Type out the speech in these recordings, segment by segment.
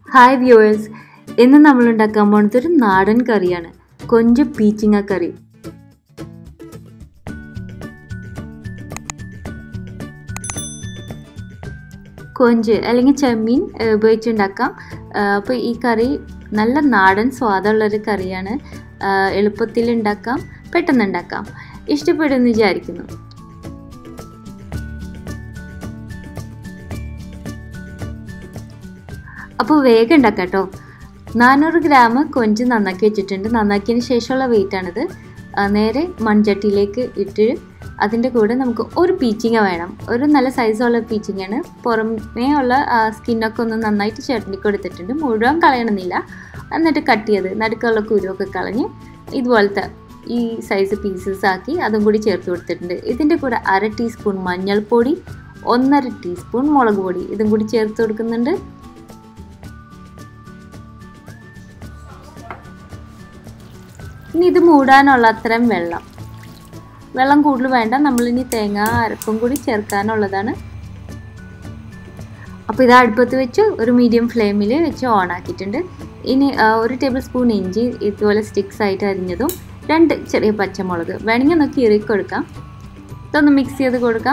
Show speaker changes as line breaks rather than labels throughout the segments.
hi viewers ഇന്ന് നമ്മൾ ഉണ്ടാക്കാൻ പോകുന്നത് ഒരു നാടൻ കറിയാണ് കൊഞ്ച് പീച്ചിങ്ങ കറി കൊഞ്ച് അല്ലെങ്കിൽ ചെമ്മീൻ ഏഹ്, ഉപയോഗിച്ചുണ്ടാക്കാം അപ്പോൾ ഈ കറി നല്ല നാടൻ സ്വാദുള്ളൊരു കറിയാണ് ആഹ്, എളുപ്പത്തിൽ ഉണ്ടാക്കാം പെട്ടെന്ന് ഉണ്ടാക്കാം ഇഷ്ടപ്പെടുമെന്ന് വിചാരിക്കുന്നു അപ്പോൾ വേഗം ഉണ്ടാക്കാം കേട്ടോ നാനൂറ് ഗ്രാം കൊഞ്ച് നന്നാക്കി വെച്ചിട്ടുണ്ട് നന്നാക്കിയതിന് ശേഷമുള്ള വെയിറ്റാണിത് ആ, നേരെ മൺചട്ടിയിലേക്ക് ഇട്ട് അതിൻ്റെ കൂടെ നമുക്ക് ഒരു പീച്ചിങ്ങ വേണം ഒരു നല്ല സൈസുള്ള പീച്ചിങ്ങയാണ് പുറമേ ഉള്ള സ്കിന്നൊക്കെ ഒന്ന് നന്നായിട്ട് ചട്ടനി കൊടുത്തിട്ടുണ്ട് മുഴുവൻ കളയണമെന്നില്ല എന്നിട്ട് കട്ട് ചെയ്ത് നടുക്കുള്ള കുരുവൊക്കെ കളഞ്ഞ് ഇതുപോലത്തെ ഈ സൈസ് പീസസ് ആക്കി അതും കൂടി ചേർത്ത് കൊടുത്തിട്ടുണ്ട് ഇതിൻ്റെ കൂടെ അര ടീസ്പൂൺ മഞ്ഞൾപ്പൊടി ഒന്നര ടീസ്പൂൺ മുളക് പൊടി ഇതും കൂടി ചേർത്ത് കൊടുക്കുന്നുണ്ട് ഇനി ഇത് മൂടാനുള്ള അത്രയും വെള്ളം വെള്ളം കൂടുതൽ വേണ്ട നമ്മളിനി തേങ്ങ അരപ്പും കൂടി ചേർക്കാനുള്ളതാണ് അപ്പോൾ ഇത് അടുപ്പത്ത് വെച്ച് ഒരു മീഡിയം ഫ്ലെയിമിൽ വെച്ച് ഓൺ ആക്കിയിട്ടുണ്ട് ഇനി ആ, ഒരു ടേബിൾ സ്പൂൺ ഇഞ്ചി ഇതുപോലെ സ്റ്റിക്സ് ആയിട്ട് അരിഞ്ഞതും രണ്ട് ചെറിയ പച്ചമുളക് വേണമെങ്കിൽ ഒന്ന് കീറി കൊടുക്കാം ഇതൊന്ന് മിക്സ് ചെയ്ത് കൊടുക്കാം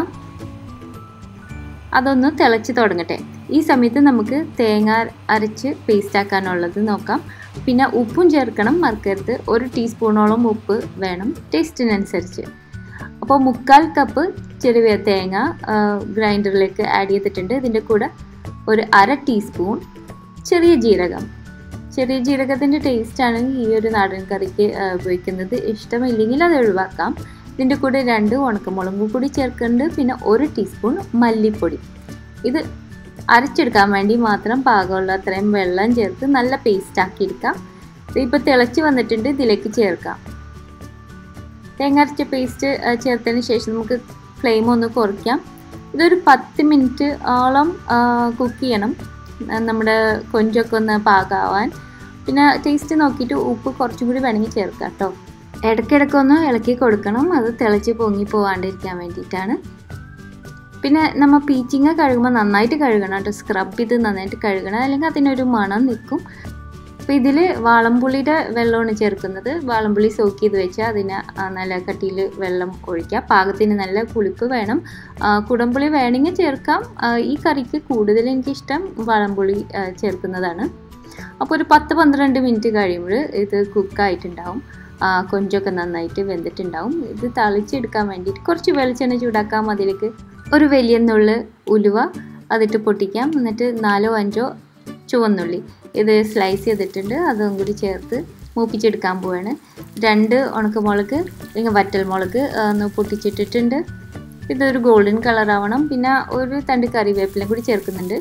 അതൊന്ന് തിളച്ച് തുടങ്ങട്ടെ ഈ സമയത്ത് നമുക്ക് തേങ്ങ അരച്ച് പേസ്റ്റ് ആക്കാനുള്ളത് നോക്കാം പിന്നെ ഉപ്പും ചേർക്കണം മറക്കരുത് ഒരു ടീസ്പൂണോളം ഉപ്പ് വേണം ടേസ്റ്റിനനുസരിച്ച് അപ്പോൾ മുക്കാൽ കപ്പ് ചെറിയ തേങ്ങ ഗ്രൈൻഡറിലേക്ക് ആഡ് ചെയ്തിട്ടുണ്ട് ഇതിൻ്റെ കൂടെ ഒരു അര ടീസ്പൂൺ ചെറിയ ജീരകം ചെറിയ ജീരകത്തിൻ്റെ ടേസ്റ്റാണ് ഈ ഒരു നാടൻ കറിക്ക് ആ, ഉപയോഗിക്കുന്നത് ഇഷ്ടമില്ലെങ്കിൽ അത് ഒഴിവാക്കാം ഇതിൻ്റെ കൂടെ രണ്ട് ഉണക്കമുളകും കൂടി ചേർക്കുന്നുണ്ട് പിന്നെ ഒരു ടീസ്പൂൺ മല്ലിപ്പൊടി ഇത് അരച്ചെടുക്കാൻ വേണ്ടി മാത്രം പാകമുള്ള അത്രയും വെള്ളം ചേർത്ത് നല്ല പേസ്റ്റ് ആക്കി എടുക്കാം ഇതിപ്പോൾ തിളച്ച് വന്നിട്ടുണ്ട് ഇതിലേക്ക് ചേർക്കാം തേങ്ങ അരച്ച പേസ്റ്റ് ചേർത്തതിന് ശേഷം നമുക്ക് ഫ്ലെയിം ഒന്ന് കുറയ്ക്കാം ഇതൊരു പത്ത് മിനിറ്റ് ഓളം കുക്ക് ചെയ്യണം ആ, നമ്മുടെ കൊഞ്ചൊക്കെ ഒന്ന് പാകാവാൻ പിന്നെ ടേസ്റ്റ് നോക്കിയിട്ട് ഉപ്പ് കുറച്ചും കൂടി വേണമെങ്കിൽ ചേർക്കാം കേട്ടോ ഇടയ്ക്കിടയ്ക്കൊന്ന് ഇളക്കി കൊടുക്കണം അത് തിളച്ച് പൊങ്ങി പോകാണ്ടിരിക്കാൻ വേണ്ടിയിട്ടാണ് പിന്നെ നമ്മൾ പീച്ചിങ്ങ കഴുകുമ്പോൾ നന്നായിട്ട് കഴുകണം കേട്ടോ സ്ക്രബ് ചെയ്ത് നന്നായിട്ട് കഴുകണം അല്ലെങ്കിൽ അതിനൊരു മണം നിൽക്കും അപ്പോൾ ഇതിൽ വാളംപുളിയുടെ വെള്ളമാണ് ചേർക്കുന്നത് വാളംപുളി സോക്ക് ചെയ്ത് വെച്ചാൽ അതിന് ആ, നല്ല കട്ടിയിൽ വെള്ളം ഒഴിക്കുക പാകത്തിന് നല്ല പുളിപ്പ് വേണം ആ, കുടംപുളി വേണമെങ്കിൽ ചേർക്കാം ആ, ഈ കറിക്ക് കൂടുതൽ എനിക്കിഷ്ടം വാളംപുളി ആ, ചേർക്കുന്നതാണ് അപ്പോൾ ഒരു പത്ത് പന്ത്രണ്ട് മിനിറ്റ് കഴിയുമ്പോൾ ഇത് കുക്കായിട്ടുണ്ടാവും ആ, കൊഞ്ചൊക്കെ നന്നായിട്ട് വെന്തിട്ടുണ്ടാവും ഇത് തളിച്ചെടുക്കാൻ വേണ്ടിയിട്ട് കുറച്ച് വെളിച്ചെണ്ണ ചൂടാക്കാം അതിലേക്ക് ഒരു വലിയ നുള്ള് ഉലുവ അതിട്ട് പൊട്ടിക്കാം എന്നിട്ട് നാലോ അഞ്ചോ ചുവന്നുള്ളി ഇത് സ്ലൈസ് ചെയ്തിട്ടുണ്ട് അതും കൂടി ചേർത്ത് മൂപ്പിച്ചെടുക്കാൻ പോവാണ് രണ്ട് ഉണക്കമുളക് അല്ലെങ്കിൽ വറ്റൽമുളക് ആ, ഒന്ന് പൊട്ടിച്ചിട്ടിട്ടുണ്ട് ഇതൊരു ഗോൾഡൻ കളർ ആവണം പിന്നെ ഒരു തണ്ട് കറിവേപ്പിലയും കൂടി ചേർക്കുന്നുണ്ട്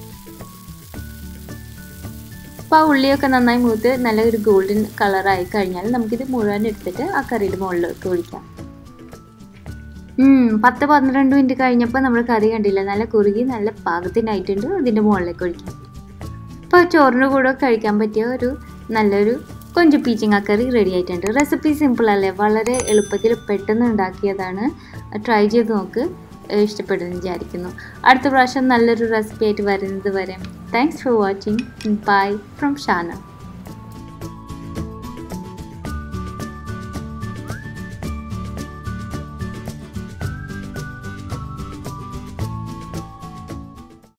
അപ്പോൾ ആ ഉള്ളിയൊക്കെ നന്നായി മൂത്ത് നല്ല ഒരു ഗോൾഡൻ കളറായി കഴിഞ്ഞാൽ നമുക്കിത് മുഴുവൻ എടുത്തിട്ട് ആ കറിയുടെ മുകളിലേക്ക് ഒഴിക്കാം ഉം, പത്ത് പന്ത്രണ്ട് മിനിറ്റ് കഴിഞ്ഞപ്പോൾ നമ്മൾ കറി കണ്ടില്ല നല്ല കുറുകി നല്ല പാകത്തിനായിട്ടുണ്ട് അതിൻ്റെ മുകളിലേക്ക് ഒഴിക്കാം അപ്പോൾ ചോറിൻ്റെ കൂടെ കഴിക്കാൻ പറ്റിയ ഒരു നല്ലൊരു കൊഞ്ച് പീച്ചിങ്ങ കറി റെഡി ആയിട്ടുണ്ട് റെസിപ്പി സിമ്പിൾ അല്ലേ വളരെ എളുപ്പത്തിൽ പെട്ടെന്ന് ഉണ്ടാക്കിയതാണ് ട്രൈ ചെയ്ത് നോക്ക് ഏഹ് ഇഷ്ടപ്പെടുമെന്ന് വിചാരിക്കുന്നു അടുത്ത പ്രാവശ്യം നല്ലൊരു റെസിപ്പി ആയിട്ട് വരുന്നത് വരെ thanks for watching bye from Shana